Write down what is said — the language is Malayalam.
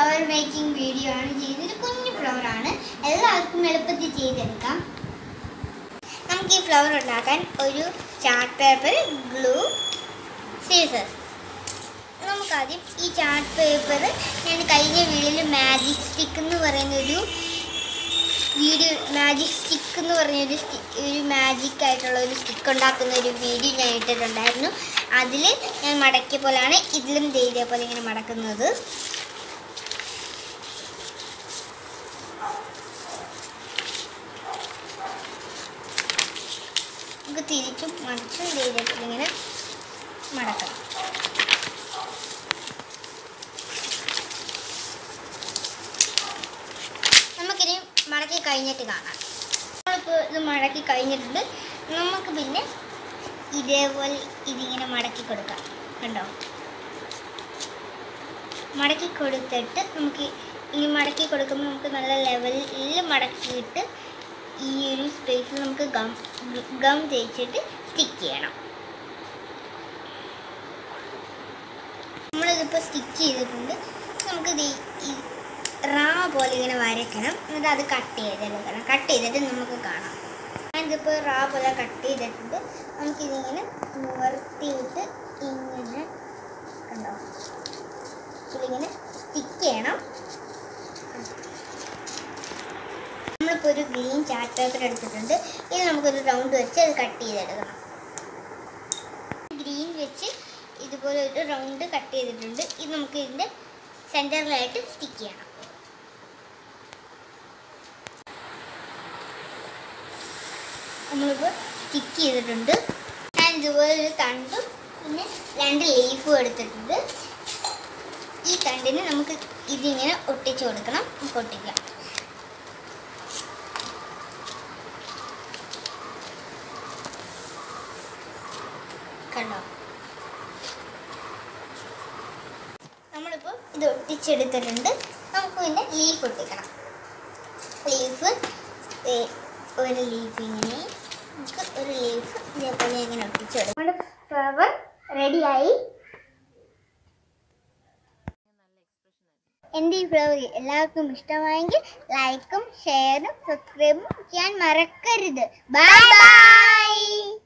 ഫ്ലവർ മേക്കിംഗ് വീഡിയോ ആണ് ചെയ്യുന്നത് കുഞ്ഞു ഫ്ലവർ ആണ് എല്ലാവർക്കും എളുപ്പത്തിൽ ചെയ്തെടുക്കാം നമുക്ക് ഈ ഫ്ലവർ ഉണ്ടാക്കാൻ ഒരു ചാർട്ട് പേപ്പർ ഗ്ലൂ സീസേഴ്സ് നമുക്കാദ്യം ഈ ചാർട്ട് പേപ്പർ ഞാൻ കഴിഞ്ഞ വീഡിയോയിൽ മാജിക് സ്റ്റിക്ക് എന്ന് പറയുന്ന ഒരു വീഡിയോ മാജിക് സ്റ്റിക്ക് എന്ന് പറഞ്ഞൊരു സ്റ്റി- ഒരു മാജിക് ആയിട്ടുള്ള ഒരു സ്റ്റിക്ക് ഉണ്ടാക്കുന്ന ഒരു വീഡിയോ ഞാൻ ഇട്ടിട്ടുണ്ടായിരുന്നു അതിൽ ഞാൻ മടക്കിയ പോലെയാണ് ഇതിലും ദേ ഇതേപോലെ ഇങ്ങനെ മടക്കുന്നത് നമുക്ക് തിരിച്ചും മറിച്ചും ദേ ഇതേപോലെ ഇങ്ങനെ മടക്കണം നമുക്കിനി മടക്കി കഴിഞ്ഞിട്ട് കാണാം നമ്മളിപ്പോൾ ഇത് മടക്കി കഴിഞ്ഞിട്ടുണ്ട് നമുക്ക് പിന്നെ ഇതേപോലെ ഇതിങ്ങനെ മടക്കി കൊടുക്കാം കണ്ടോ മടക്കി കൊടുത്തിട്ട് നമുക്ക് ഇനി മടക്കി കൊടുക്കുമ്പോൾ നമുക്ക് നല്ല ലെവലിൽ മടക്കിയിട്ട് ഈ ഒരു സ്പേസിൽ നമുക്ക് ഗം ഗം തേച്ചിട്ട് സ്റ്റിക്ക് ചെയ്യണം നമ്മളിതിപ്പോൾ സ്റ്റിക്ക് ചെയ്തിട്ടുണ്ട് നമുക്ക് ദേ ഈ റാ പോലെ ഇങ്ങനെ വരയ്ക്കണം എന്നിട്ട് അത് കട്ട് ചെയ്തെടുക്കണം കട്ട് ചെയ്തിട്ട് നമുക്ക് കാണാം ഞാനിതിപ്പോൾ റാ പോലെ കട്ട് ചെയ്തിട്ടുണ്ട് നമുക്കിതിങ്ങനെ നിവർത്തിയിട്ട് ഇങ്ങനെ കണ്ടോ ഇതിങ്ങനെ സ്റ്റിക്ക് ചെയ്യണം നമ്മളിപ്പോൾ ഒരു ഗ്രീൻ ചാർട്ട് പേപ്പർ എടുത്തിട്ടുണ്ട് ഇത് നമുക്കൊരു റൗണ്ട് വെച്ച് അത് കട്ട് ചെയ്തെടുക്കണം ഗ്രീൻ വെച്ച് ഇതുപോലെ ഒരു റൗണ്ട് കട്ട് ചെയ്തിട്ടുണ്ട് ഇത് നമുക്ക് ഇതിൻ്റെ സെൻറ്ററിലായിട്ട് സ്റ്റിക്ക് ചെയ്യണം നമ്മളിപ്പോൾ സ്റ്റിക്ക് ചെയ്തിട്ടുണ്ട് ഞാൻ ഇതുപോലെ ഒരു തണ്ടും പിന്നെ രണ്ട് ലീഫും എടുത്തിട്ടുണ്ട് ഈ തണ്ടിന് നമുക്ക് ഇതിങ്ങനെ ഒട്ടിച്ചു കൊടുക്കണം നമുക്ക് ഒട്ടിക്കാം കണ്ടോ നമ്മളിപ്പോൾ ഇത് ഒട്ടിച്ചെടുത്തിട്ടുണ്ട് നമുക്ക് പിന്നെ ലീഫ് ഒട്ടിക്കണം ലീഫ് ഒരു ലീഫ് ഇങ്ങനെ നമുക്ക് ഒരു ലീഫ് ഇതേപോലെ ഇങ്ങനെ ഒട്ടിച്ചെടുക്കും നമ്മുടെ ഫ്ലവർ റെഡിയായി എൻ്റെ ഈ ഫ്ലവർ എല്ലാവർക്കും ഇഷ്ടമായെങ്കിൽ ലൈക്കും ഷെയറും സബ്സ്ക്രൈബും ചെയ്യാൻ മറക്കരുത് ബൈ ബൈ